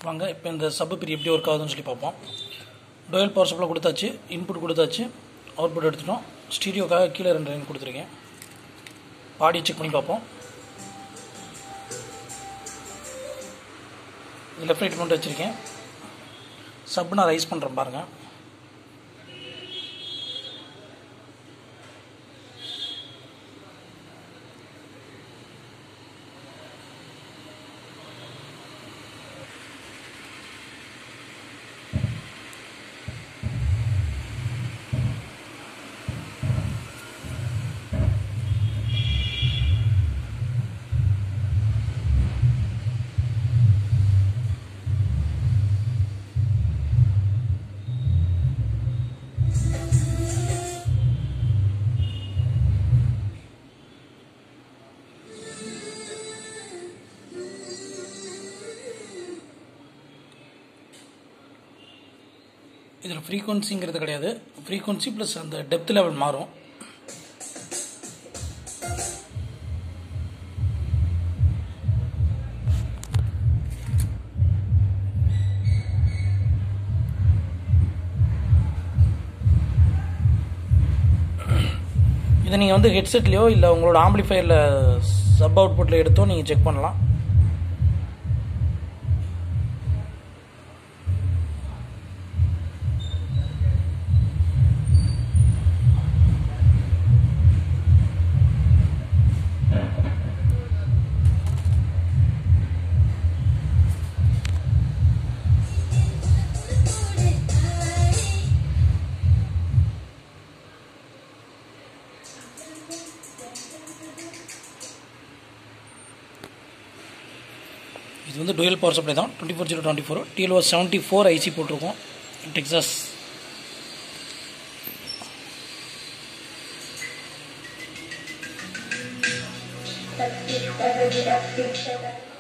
வாங்க இப்போ இந்த சப்பு பிரி எப்படி ஒர்க் ஆகுதுன்னு சொல்லி பார்ப்போம் டோயல் பவர் சப்ளை கொடுத்தாச்சு இன்புட் கொடுத்தாச்சு அவுட்புட் எடுத்துட்டோம் ஸ்டீரியோக்காக கீழே ரெண்டு லைன் கொடுத்துருக்கேன் பாடி செக் பண்ணி பார்ப்போம் இது லெஃப்ட் ரைட் மட்டும் வச்சுருக்கேன் சப் நான் ரைஸ் பண்ணுறேன் பாருங்கள் இதில் ஃப்ரீக்வன்சிங்கிறது கிடையாது ஃப்ரீக்வன்சி ப்ளஸ் அந்த டெப்த் லெவல் மாறும் இதை நீங்கள் வந்து ஹெட்செட்லேயோ இல்லை உங்களோட ஆம்பிளிஃபையரில் சப் அவுட்புட்டில் எடுத்தோ நீங்கள் செக் பண்ணலாம் இது வந்து டுவெல் பவர் சப்ளை தான் twenty four zero twenty four TLO seventy four IC போட்டிருக்கோம் டெக்ஸாஸ் Thank you.